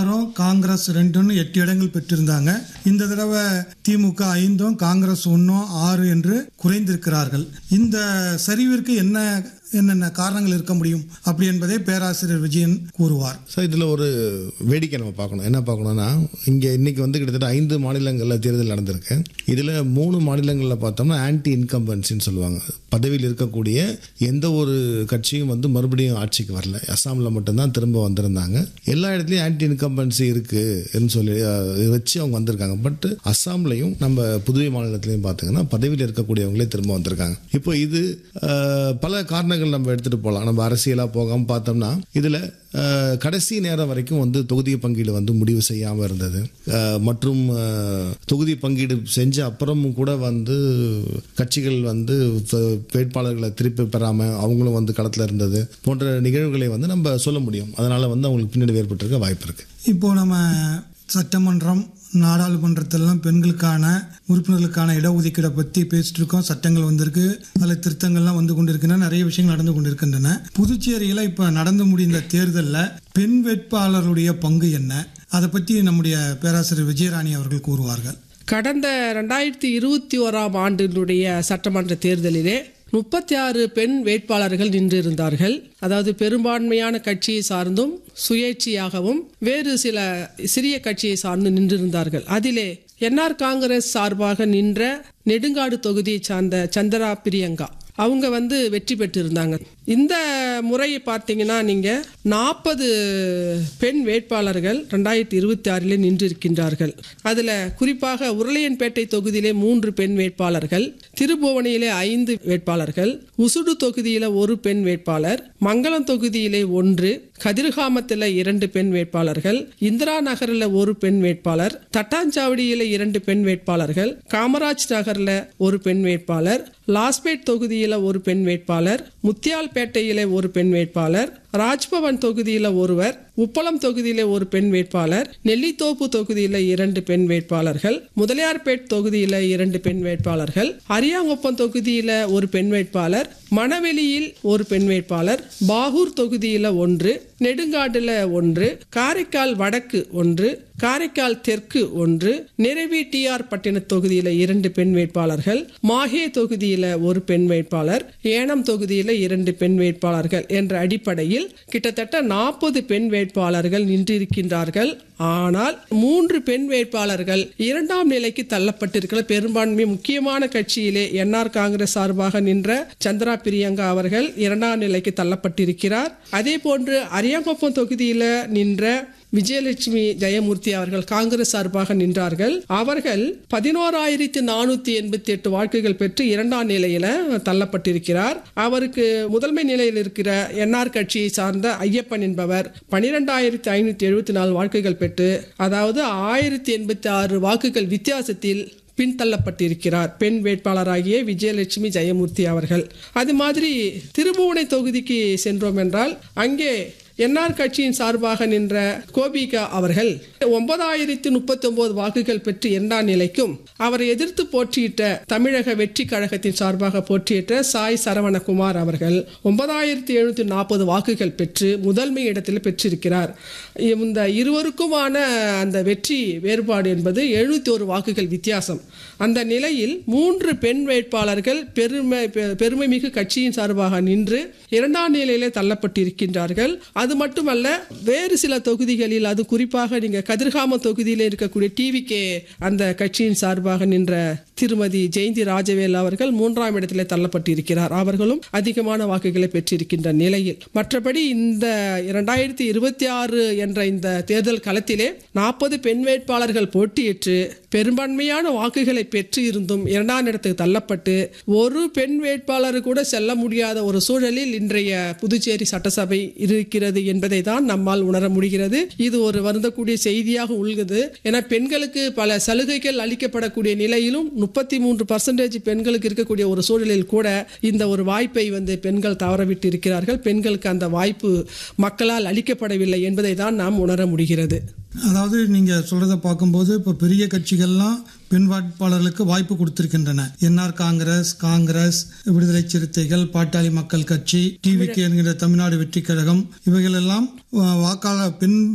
காங்கிரஸ் ரெண்டுன்னு எட்டு இடங்கள் பெற்றிருந்தாங்க இந்த தடவை திமுக ஐந்தும் காங்கிரஸ் ஒன்றும் ஆறு என்று குறைந்திருக்கிறார்கள் இந்த சரிவிற்கு என்ன என்னென்ன காரணங்கள் இருக்க முடியும் அப்படி என்பதை பேராசிரியர் விஜயன் கூறுவார் சார் இதில் ஒரு வேடிக்கை நம்ம பார்க்கணும் என்ன பார்க்கணும்னா இங்கே இன்னைக்கு வந்து கிட்டத்தட்ட ஐந்து மாநிலங்களில் தேர்தல் நடந்திருக்கு இதில் மூணு மாநிலங்களில் பார்த்தோம்னா ஆன்டி இன்கம்பன்சின்னு சொல்லுவாங்க பதவியில் இருக்கக்கூடிய எந்த ஒரு கட்சியும் வந்து மறுபடியும் ஆட்சிக்கு வரல அஸ்ஸாமில் மட்டும்தான் திரும்ப வந்திருந்தாங்க எல்லா இடத்துலையும் ஆன்டி இன்கம்பன்சி இருக்குன்னு சொல்லி அஹ், இதை வச்சு அவங்க வந்திருக்காங்க பட் அஸ்ஸாம்லையும் நம்ம புதுவை மாநிலத்திலையும் பார்த்தீங்கன்னா பதவியில் இருக்கக்கூடியவங்களே திரும்ப வந்திருக்காங்க இப்போ இது அஹ், பல காரணங்கள் நம்ம எடுத்துட்டு போகலாம் நம்ம அரசியலாக போகாமல் பார்த்தோம்னா இதில் அஹ், கடைசி நேரம் வரைக்கும் வந்து தொகுதி பங்கீடு வந்து முடிவு செய்யாமல் இருந்தது அஹ், மற்றும் அஹ், தொகுதி பங்கீடு செஞ்ச அப்புறமும் கூட வந்து கட்சிகள் வந்து ஃப- வேட்பாளர்களை திருப்பி பெறாமல் அவங்களும் வந்து களத்தில் இருந்தது போன்ற நிகழ்வுகளை வந்து நம்ம சொல்ல முடியும் அதனால வந்து அவங்களுக்கு பின்னாடி ஏற்பட்டிருக்க வாய்ப்பு இருக்கு இப்போ நம்ம சட்டமன்றம் நாடாளுமன்றத்திலலாம் பெண்களுக்கான உறுப்பினர்களுக்கான இடஒதுக்கீடை பற்றி பேசிட்டு இருக்கோம் சட்டங்கள் வந்திருக்கு அதில் திருத்தங்கள்லாம் வந்து கொண்டிருக்கின்றன நிறைய விஷயங்கள் நடந்து கொண்டிருக்கின்றன புதுச்சேரியில் இப்போ நடந்து முடிந்த தேர்தலில் பெண் வேட்பாளருடைய பங்கு என்ன அதை பற்றி நம்முடைய பேராசிரியர் விஜயராணி அவர்கள் கூறுவார்கள் கடந்த ரெண்டாயிரத்தி இருபத்தி ஓராம் ஆண்டினுடைய சட்டமன்ற தேர்தலிலே முப்பத்தி ஆறு பெண் வேட்பாளர்கள் நின்றிருந்தார்கள் அதாவது பெரும்பான்மையான கட்சியை சார்ந்தும் சுயேட்சையாகவும் வேறு சில சிறிய கட்சியை சார்ந்து நின்றிருந்தார்கள் அதிலே என்ஆர் காங்கிரஸ் சார்பாக நின்ற நெடுங்காடு தொகுதியை சார்ந்த சந்திரா பிரியங்கா அவங்க வந்து வெற்றி பெற்றிருந்தாங்க இந்த முறையை பார்த்தீங்கன்னா நீங்க நாற்பது பெண் வேட்பாளர்கள் ரெண்டாயிரத்தி இருபத்தி ஆறிலே நின்றிருக்கின்றார்கள் அதுல குறிப்பாக உருளையன்பேட்டை தொகுதியிலே மூன்று பெண் வேட்பாளர்கள் திருபுவனையிலே ஐந்து வேட்பாளர்கள் உசுடு தொகுதியில ஒரு பெண் வேட்பாளர் மங்களம் தொகுதியிலே ஒன்று கதிர்காமத்தில் இரண்டு பெண் வேட்பாளர்கள் இந்திரா நகரில் ஒரு பெண் வேட்பாளர் தட்டாஞ்சாவடியில இரண்டு பெண் வேட்பாளர்கள் காமராஜ் நகர்ல ஒரு பெண் வேட்பாளர் லாஸ்பேட் தொகுதியில ஒரு பெண் வேட்பாளர் முத்தியால்பேட்டையில ஒரு பெண் வேட்பாளர் ராஜ்பவன் தொகுதியில ஒருவர் உப்பளம் தொகுதியில ஒரு பெண் வேட்பாளர் நெல்லித்தோப்பு தொகுதியில இரண்டு பெண் வேட்பாளர்கள் முதலியார்பேட் தொகுதியில இரண்டு பெண் வேட்பாளர்கள் அரியாங்குப்பம் தொகுதியில ஒரு பெண் வேட்பாளர் மணவெளியில் ஒரு பெண் வேட்பாளர் பாகூர் தொகுதியில ஒன்று நெடுங்காடுல ஒன்று காரைக்கால் வடக்கு ஒன்று காரைக்கால் தெற்கு ஒன்று நிறைவி டிஆர் பட்டின தொகுதியில இரண்டு பெண் வேட்பாளர்கள் மாஹே தொகுதியில ஒரு பெண் வேட்பாளர் ஏனம் தொகுதியில இரண்டு பெண் வேட்பாளர்கள் என்ற அடிப்படையில் கிட்டத்தட்ட நாற்பது பெண் வேட்பாளர்கள் நின்றிருக்கின்றார்கள் ஆனால் மூன்று பெண் வேட்பாளர்கள் இரண்டாம் நிலைக்கு தள்ளப்பட்டிருக்கிற பெரும்பான்மை முக்கியமான கட்சியிலே என்ஆர் காங்கிரஸ் சார்பாக நின்ற சந்திரா பிரியங்கா அவர்கள் இரண்டாம் நிலைக்கு தள்ளப்பட்டிருக்கிறார் அதே போன்று அரியாங்குப்பம் தொகுதியில நின்ற விஜயலட்சுமி ஜெயமூர்த்தி அவர்கள் காங்கிரஸ் சார்பாக நின்றார்கள் அவர்கள் பதினோராயிரத்தி நானூத்தி எண்பத்தி எட்டு வாக்குகள் பெற்று இரண்டாம் நிலையில தள்ளப்பட்டிருக்கிறார் அவருக்கு முதன்மை நிலையில் இருக்கிற என்ஆர் கட்சியை சார்ந்த ஐயப்பன் என்பவர் பனிரெண்டாயிரத்தி ஐநூத்தி எழுபத்தி நாலு வாக்குகள் பெற்று அதாவது ஆயிரத்தி எண்பத்தி ஆறு வாக்குகள் வித்தியாசத்தில் பின்தள்ளப்பட்டிருக்கிறார் பெண் வேட்பாளராகிய விஜயலட்சுமி ஜெயமூர்த்தி அவர்கள் அது மாதிரி திருபுவனை தொகுதிக்கு சென்றோம் என்றால் அங்கே என்ஆர் கட்சியின் சார்பாக நின்ற கோபிகா அவர்கள் ஒன்பதாயிரத்தி முப்பத்தி ஒன்பது வாக்குகள் பெற்று இரண்டாம் நிலைக்கும் அவரை எதிர்த்து போட்டியிட்ட தமிழக வெற்றி கழகத்தின் சார்பாக போட்டியிட்ட சாய் சரவணகுமார் அவர்கள் ஒன்பதாயிரத்தி எழுநூத்தி நாற்பது வாக்குகள் பெற்று முதன்மை இடத்தில் பெற்றிருக்கிறார் இந்த இருவருக்குமான அந்த வெற்றி வேறுபாடு என்பது எழுநூத்தி ஒரு வாக்குகள் வித்தியாசம் அந்த நிலையில் மூன்று பெண் வேட்பாளர்கள் பெருமை பெ- பெருமைமிகு கட்சியின் சார்பாக நின்று இரண்டாம் நிலையிலே தள்ளப்பட்டிருக்கின்றார்கள் அது மட்டுமல்ல வேறு சில தொகுதிகளில் அது குறிப்பாக நீங்க கதிர்காம தொகுதியில் இருக்கக்கூடிய டிவிகே அந்த கட்சியின் சார்பாக நின்ற திருமதி ஜெயந்தி ராஜவேல் அவர்கள் மூன்றாம் இடத்திலே தள்ளப்பட்டிருக்கிறார் அவர்களும் அதிகமான வாக்குகளை பெற்றிருக்கின்ற நிலையில் மற்றபடி இந்த இரண்டாயிரத்தி இருபத்தி ஆறு என்ற இந்த தேர்தல் களத்திலே நாற்பது பெண் வேட்பாளர்கள் போட்டியிட்டு பெரும்பான்மையான வாக்குகளை பெற்று இருந்தும் இரண்டாம் இடத்துக்கு தள்ளப்பட்டு ஒரு பெண் வேட்பாளர் கூட செல்ல முடியாத ஒரு சூழலில் இன்றைய புதுச்சேரி சட்டசபை இருக்கிறது என்பதை தான் நம்மால் உணர முடிகிறது இது ஒரு வருந்தக்கூடிய செய்தியாக உள்ளது என பெண்களுக்கு பல சலுகைகள் அளிக்கப்படக்கூடிய நிலையிலும் முப்பத்தி மூன்று பர்சன்டேஜ் பெண்களுக்கு இருக்கக்கூடிய ஒரு சூழலில் கூட இந்த ஒரு வாய்ப்பை வந்து பெண்கள் தவறவிட்டு இருக்கிறார்கள் பெண்களுக்கு அந்த வாய்ப்பு மக்களால் அளிக்கப்படவில்லை என்பதை தான் நாம் உணர முடிகிறது அதாவது நீங்க சொல்றத பார்க்கும்போது இப்போ பெரிய கட்சிகள்லாம் பெண் வேட்பாளர்களுக்கு வாய்ப்பு கொடுத்திருக்கின்றன என்ஆர் காங்கிரஸ் காங்கிரஸ் விடுதலை சிறுத்தைகள் பாட்டாளி மக்கள் கட்சி டிவிகே என்கிற தமிழ்நாடு வெற்றி கழகம் இவைகள் எல்லாம் வாக்காளர் பெண்